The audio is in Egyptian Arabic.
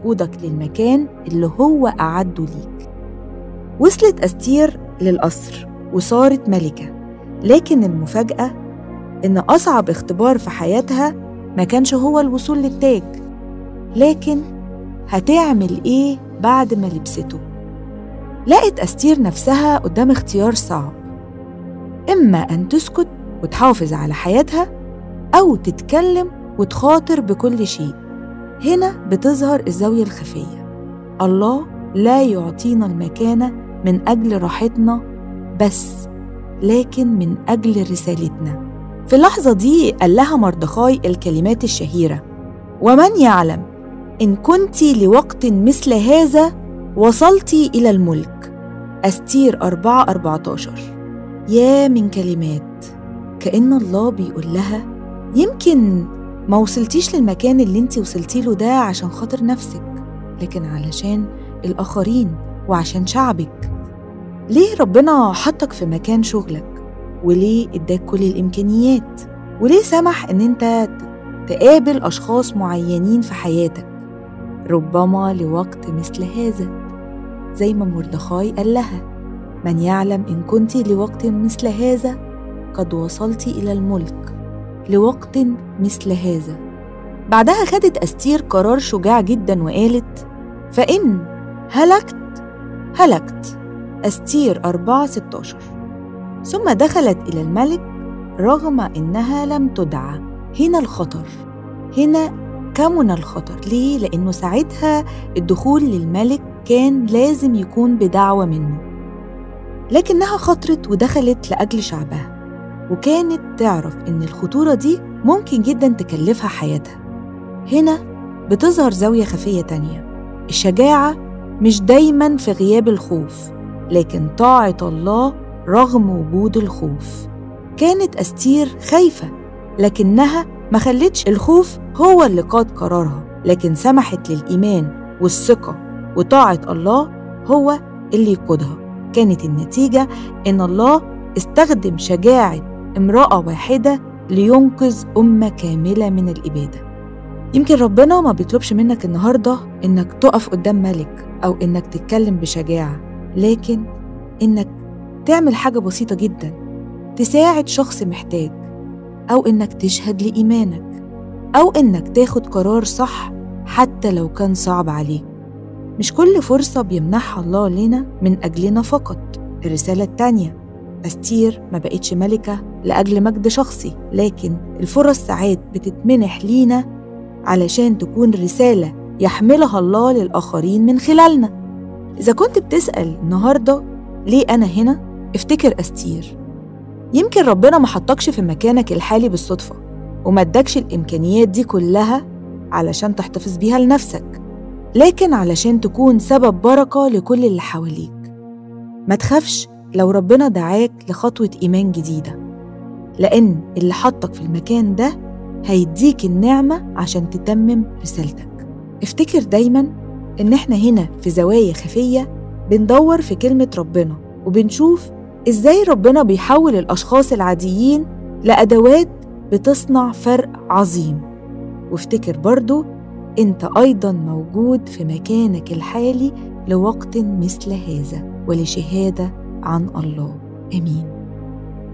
يقودك للمكان اللي هو أعده ليك وصلت أستير للقصر وصارت ملكة لكن المفاجأة إن أصعب اختبار في حياتها ما كانش هو الوصول للتاج لكن هتعمل إيه بعد ما لبسته لقت أستير نفسها قدام اختيار صعب إما أن تسكت وتحافظ على حياتها أو تتكلم وتخاطر بكل شيء هنا بتظهر الزاوية الخفية الله لا يعطينا المكانة من أجل راحتنا بس لكن من أجل رسالتنا في اللحظة دي قال لها مردخاي الكلمات الشهيرة ومن يعلم إن كنت لوقت مثل هذا وصلت إلى الملك أستير 4 14 يا من كلمات كأن الله بيقول لها يمكن ما وصلتيش للمكان اللي انت وصلتي له ده عشان خاطر نفسك لكن علشان الآخرين وعشان شعبك ليه ربنا حطك في مكان شغلك وليه اداك كل الإمكانيات وليه سمح ان انت تقابل أشخاص معينين في حياتك ربما لوقت مثل هذا زي ما مردخاي قال لها من يعلم إن كنت لوقت مثل هذا قد وصلت إلى الملك لوقت مثل هذا بعدها خدت أستير قرار شجاع جدا وقالت فإن هلكت هلكت أستير 4 16 ثم دخلت إلى الملك رغم إنها لم تدعى هنا الخطر هنا كمن الخطر ليه؟ لأنه ساعتها الدخول للملك كان لازم يكون بدعوة منه لكنها خطرت ودخلت لأجل شعبها وكانت تعرف إن الخطورة دي ممكن جدا تكلفها حياتها هنا بتظهر زاوية خفية تانية الشجاعة مش دايما في غياب الخوف لكن طاعة الله رغم وجود الخوف كانت أستير خايفة لكنها ما خلتش الخوف هو اللي قاد قرارها لكن سمحت للإيمان والثقة وطاعة الله هو اللي يقودها كانت النتيجة إن الله استخدم شجاعة امرأة واحدة لينقذ أمة كاملة من الإبادة يمكن ربنا ما بيطلبش منك النهاردة إنك تقف قدام ملك أو إنك تتكلم بشجاعة لكن إنك تعمل حاجة بسيطة جدا تساعد شخص محتاج أو إنك تشهد لإيمانك أو إنك تاخد قرار صح حتى لو كان صعب عليك مش كل فرصة بيمنحها الله لنا من أجلنا فقط الرسالة التانية أستير ما بقتش ملكة لأجل مجد شخصي لكن الفرص ساعات بتتمنح لينا علشان تكون رسالة يحملها الله للآخرين من خلالنا إذا كنت بتسأل النهاردة ليه أنا هنا؟ افتكر أستير يمكن ربنا ما حطكش في مكانك الحالي بالصدفة وما ادكش الإمكانيات دي كلها علشان تحتفظ بيها لنفسك لكن علشان تكون سبب بركة لكل اللي حواليك ما تخافش لو ربنا دعاك لخطوة إيمان جديدة لأن اللي حطك في المكان ده هيديك النعمة عشان تتمم رسالتك افتكر دايما إن إحنا هنا في زوايا خفية بندور في كلمة ربنا وبنشوف إزاي ربنا بيحول الأشخاص العاديين لأدوات بتصنع فرق عظيم وافتكر برضو أنت أيضا موجود في مكانك الحالي لوقت مثل هذا ولشهادة عن الله آمين